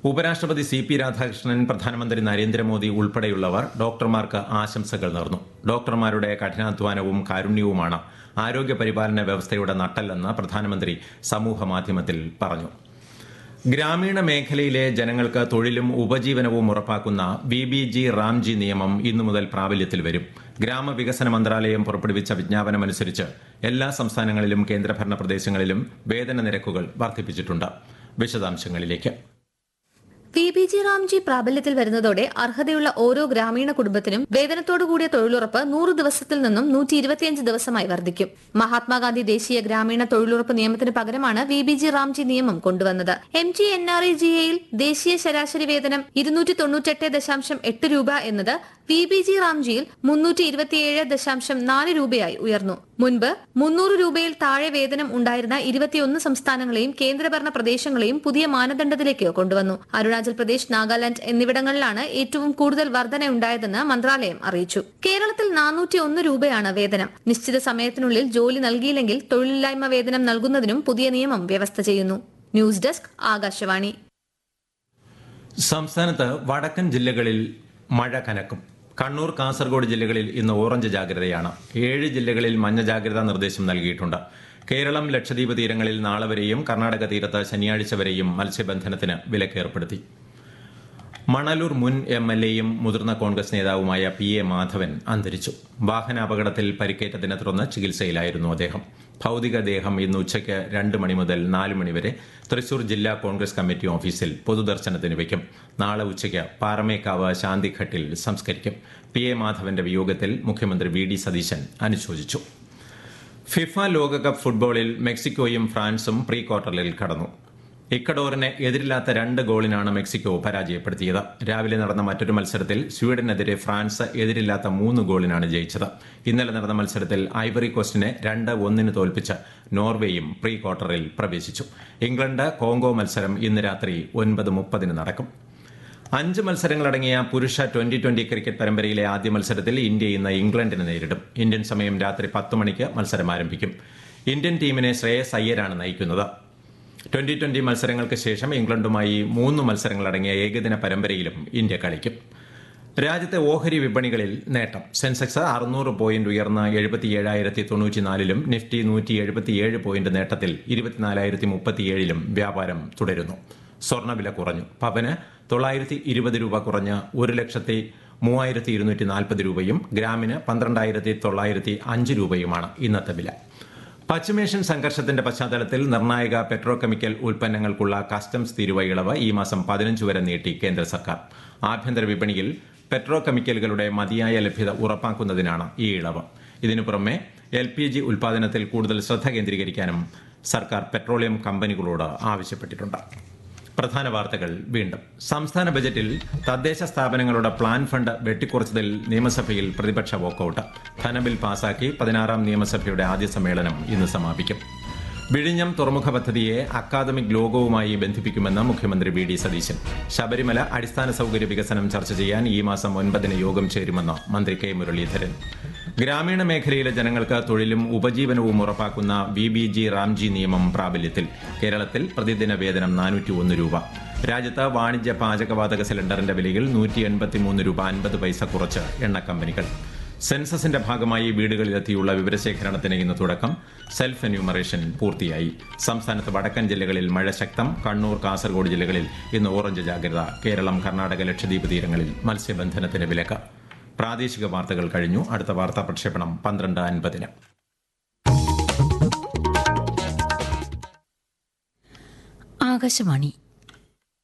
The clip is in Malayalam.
ഉപരാഷ്ട്രപതി സി പി രാധാകൃഷ്ണൻ പ്രധാനമന്ത്രി നരേന്ദ്രമോദി ഉൾപ്പെടെയുള്ളവർ ഡോക്ടർമാർക്ക് ആശംസകൾ നേർന്നു ഡോക്ടർമാരുടെ കഠിനാധ്വാനവും കാരുണ്യവുമാണ് ആരോഗ്യ പരിപാലന വ്യവസ്ഥയുടെ നട്ടെല്ലെന്ന് പ്രധാനമന്ത്രി സമൂഹ മാധ്യമത്തിൽ പറഞ്ഞു ഗ്രാമീണ മേഖലയിലെ ജനങ്ങൾക്ക് തൊഴിലും ഉപജീവനവും ഉറപ്പാക്കുന്ന ബി ബി ജി റാംജി നിയമം ഇന്നു മുതൽ പ്രാബല്യത്തിൽ വരും ഗ്രാമവികസന മന്ത്രാലയം പുറപ്പെടുവിച്ച വിജ്ഞാപനമനുസരിച്ച് എല്ലാ സംസ്ഥാനങ്ങളിലും കേന്ദ്രഭരണ പ്രദേശങ്ങളിലും വേതന നിരക്കുകൾ വർദ്ധിപ്പിച്ചിട്ടുണ്ട് വിശദാംശങ്ങളിലേക്ക് വി ബി ജി റാംജി പ്രാബല്യത്തിൽ വരുന്നതോടെ അർഹതയുള്ള ഓരോ ഗ്രാമീണ കുടുംബത്തിനും വേതനത്തോടുകൂടിയ തൊഴിലുറപ്പ് നൂറ് ദിവസത്തിൽ നിന്നും നൂറ്റി ഇരുപത്തിയഞ്ച് ദിവസമായി വർദ്ധിക്കും മഹാത്മാഗാന്ധി ദേശീയ ഗ്രാമീണ തൊഴിലുറപ്പ് നിയമത്തിന് പകരമാണ് വി ബി ജി റാംജി നിയമം കൊണ്ടുവന്നത് M G N R E G എയിൽ ദേശീയ ശരാശരി വേതനം ഇരുന്നൂറ്റി തൊണ്ണൂറ്റെട്ട് ദശാംശം എട്ട് രൂപ എന്നത് വി ബി ജി റാംജിയിൽ മുന്നൂറ്റി ഇരുപത്തിയേഴ് ദശാംശം നാല് രൂപയായി ഉയർന്നു മുൻപ് മുന്നൂറ് രൂപയിൽ താഴെ വേതനം ഉണ്ടായിരുന്ന ഇരുപത്തിയൊന്ന് സംസ്ഥാനങ്ങളെയും കേന്ദ്രഭരണ പ്രദേശങ്ങളെയും പുതിയ മാനദണ്ഡത്തിലേക്ക് കൊണ്ടുവന്നു അരുണാചൽ പ്രദേശ് നാഗാലാന്റ് എന്നിവിടങ്ങളിലാണ് ഏറ്റവും കൂടുതൽ വർധനയുണ്ടായതെന്ന് മന്ത്രാലയം അറിയിച്ചു കേരളത്തിൽ നാനൂറ്റി ഒന്ന് രൂപയാണ് വേതനം നിശ്ചിത സമയത്തിനുള്ളിൽ ജോലി നൽകിയില്ലെങ്കിൽ തൊഴിലില്ലായ്മ വേതനം നൽകുന്നതിനും പുതിയ നിയമം വ്യവസ്ഥ ചെയ്യുന്നു ന്യൂസ് ഡെസ്ക് ആകാശവാണി സംസ്ഥാനത്ത് വടക്കൻ ജില്ലകളിൽ മഴ കനക്കും കണ്ണൂർ കാസർഗോഡ് ജില്ലകളിൽ ഇന്ന് ഓറഞ്ച് ജാഗ്രതയാണ് ഏഴ് ജില്ലകളിൽ മഞ്ഞ ജാഗ്രതാ നിർദ്ദേശം നൽകിയിട്ടുണ്ട് കേരളം ലക്ഷദ്വീപ് തീരങ്ങളിൽ നാളെ വരെയും കർണാടക തീരത്ത് ശനിയാഴ്ച വരെയും മത്സ്യബന്ധനത്തിന് വിലക്കേർപ്പെടുത്തി മണലൂർ മുൻ എം എൽ എയും മുതിർന്ന കോൺഗ്രസ് നേതാവുമായ പി എ മാധവൻ അന്തരിച്ചു വാഹനാപകടത്തിൽ പരിക്കേറ്റതിനെ തുടർന്ന് ചികിത്സയിലായിരുന്നു അദ്ദേഹം ഭൌതികദേഹം ഇന്ന് ഉച്ചയ്ക്ക് രണ്ട് മണി മുതൽ നാല് മണിവരെ തൃശൂർ ജില്ലാ കോൺഗ്രസ് കമ്മിറ്റി ഓഫീസിൽ പൊതുദർശനത്തിന് വയ്ക്കും നാളെ ഉച്ചയ്ക്ക് പാറമേക്കാവ് ശാന്തിഘട്ടിൽ സംസ്കരിക്കും പി എ മാധവന്റെ വിയോഗത്തിൽ മുഖ്യമന്ത്രി വി ഡി സതീശൻ അനുശോചിച്ചു ഫിഫ ലോകകപ്പ് ഫുട്ബോളിൽ മെക്സിക്കോയും ഫ്രാൻസും പ്രീ ക്വാർട്ടറിൽ കടന്നു ഇക്കഡോറിനെ എതിരില്ലാത്ത രണ്ട് ഗോളിനാണ് മെക്സിക്കോ പരാജയപ്പെടുത്തിയത് രാവിലെ നടന്ന മറ്റൊരു മത്സരത്തിൽ സ്വീഡനെതിരെ ഫ്രാൻസ് എതിരില്ലാത്ത മൂന്ന് ഗോളിനാണ് ജയിച്ചത് ഇന്നലെ നടന്ന മത്സരത്തിൽ ഐവറി കോസ്റ്റിനെ രണ്ട് ഒന്നിന് തോൽപ്പിച്ച് നോർവേയും പ്രീ ക്വാർട്ടറിൽ പ്രവേശിച്ചു ഇംഗ്ലണ്ട് കോങ്കോ മത്സരം ഇന്ന് രാത്രി ഒൻപത് മുപ്പതിന് നടക്കും അഞ്ച് മത്സരങ്ങളടങ്ങിയ പുരുഷ ട്വന്റി ട്വന്റി ക്രിക്കറ്റ് പരമ്പരയിലെ ആദ്യ മത്സരത്തിൽ ഇന്ത്യ ഇന്ന് ഇംഗ്ലണ്ടിനെ നേരിടും ഇന്ത്യൻ സമയം രാത്രി പത്ത് മണിക്ക് മത്സരം ആരംഭിക്കും ഇന്ത്യൻ ടീമിനെ ശ്രേയസ് അയ്യരാണ് നയിക്കുന്നത് ട്വന്റി ട്വന്റി മത്സരങ്ങൾക്ക് ശേഷം ഇംഗ്ലണ്ടുമായി മൂന്ന് മത്സരങ്ങളടങ്ങിയ ഏകദിന പരമ്പരയിലും ഇന്ത്യ കളിക്കും രാജ്യത്തെ ഓഹരി വിപണികളിൽ നേട്ടം സെൻസെക്സ് അറുന്നൂറ് പോയിന്റ് ഉയർന്ന് എഴുപത്തിയേഴായിരത്തി തൊണ്ണൂറ്റിനാലിലും നിഫ്റ്റി നൂറ്റി എഴുപത്തിയേഴ് പോയിന്റ് നേട്ടത്തിൽ ഇരുപത്തിനാലായിരത്തി മുപ്പത്തിയേഴിലും വ്യാപാരം തുടരുന്നു സ്വർണ്ണവില കുറഞ്ഞു പവന് തൊള്ളായിരത്തി ഇരുപത് രൂപ കുറഞ്ഞ് ഒരു ലക്ഷത്തി മൂവായിരത്തി ഇരുന്നൂറ്റി നാൽപ്പത് രൂപയും ഗ്രാമിന് പന്ത്രണ്ടായിരത്തി തൊള്ളായിരത്തി അഞ്ച് രൂപയുമാണ് ഇന്നത്തെ വില പശ്ചിമേഷ്യൻ സംഘർഷത്തിന്റെ പശ്ചാത്തലത്തിൽ നിർണായക പെട്രോ കെമിക്കൽ ഉൽപ്പന്നങ്ങൾക്കുള്ള കസ്റ്റംസ് തീരുവ ഇളവ് ഈ മാസം പതിനഞ്ച് വരെ നീട്ടി കേന്ദ്ര സർക്കാർ ആഭ്യന്തര വിപണിയിൽ പെട്രോ കെമിക്കലുകളുടെ മതിയായ ലഭ്യത ഉറപ്പാക്കുന്നതിനാണ് ഈ ഇളവ് ഇതിനു പുറമെ എൽ പി ജി ഉൽപാദനത്തിൽ കൂടുതൽ ശ്രദ്ധ കേന്ദ്രീകരിക്കാനും സർക്കാർ പെട്രോളിയം കമ്പനികളോട് ആവശ്യപ്പെട്ടിട്ടുണ്ട് പ്രധാന വാർത്തകൾ വീണ്ടും സംസ്ഥാന ബജറ്റിൽ തദ്ദേശ സ്ഥാപനങ്ങളുടെ പ്ലാൻ ഫണ്ട് വെട്ടിക്കുറച്ചതിൽ നിയമസഭയിൽ പ്രതിപക്ഷ വോക്കൌട്ട് ധനബിൽ പാസാക്കി പതിനാറാം നിയമസഭയുടെ ആദ്യ സമ്മേളനം ഇന്ന് സമാപിക്കും വിഴിഞ്ഞം തുറമുഖ പദ്ധതിയെ അക്കാദമിക് ലോകവുമായി ബന്ധിപ്പിക്കുമെന്ന് മുഖ്യമന്ത്രി വി ഡി സതീശൻ ശബരിമല അടിസ്ഥാന സൌകര്യ വികസനം ചർച്ച ചെയ്യാൻ ഈ മാസം ഒൻപതിന് യോഗം ചേരുമെന്ന് മന്ത്രി കെ മുരളീധരൻ ഗ്രാമീണ മേഖലയിലെ ജനങ്ങൾക്ക് തൊഴിലും ഉപജീവനവും ഉറപ്പാക്കുന്ന വി ബി ജി റാംജി നിയമം പ്രാബല്യത്തിൽ കേരളത്തിൽ പ്രതിദിന വേതനം നാനൂറ്റി ഒന്ന് രൂപ രാജ്യത്ത് വാണിജ്യ പാചകവാതക സിലിണ്ടറിന്റെ വിലയിൽ നൂറ്റി എൺപത്തിമൂന്ന് രൂപ അൻപത് പൈസ കുറച്ച് എണ്ണ കമ്പനികൾ സെൻസസിന്റെ ഭാഗമായി വീടുകളിലെത്തിയുള്ള വിവരശേഖരണത്തിന് ഇന്ന് തുടക്കം സെൽഫ് എന്യൂമറേഷൻ പൂർത്തിയായി സംസ്ഥാനത്ത് വടക്കൻ ജില്ലകളിൽ മഴ ശക്തം കണ്ണൂർ കാസർഗോഡ് ജില്ലകളിൽ ഇന്ന് ഓറഞ്ച് ജാഗ്രത കേരളം കർണാടക ലക്ഷദ്വീപ് തീരങ്ങളിൽ മത്സ്യബന്ധനത്തിന് വിലക്ക് പ്രാദേശിക വാർത്തകൾ കഴിഞ്ഞു അടുത്ത വാർത്താ പ്രക്ഷേപണം പന്ത്രണ്ട് അൻപതിന് ആകാശവാണി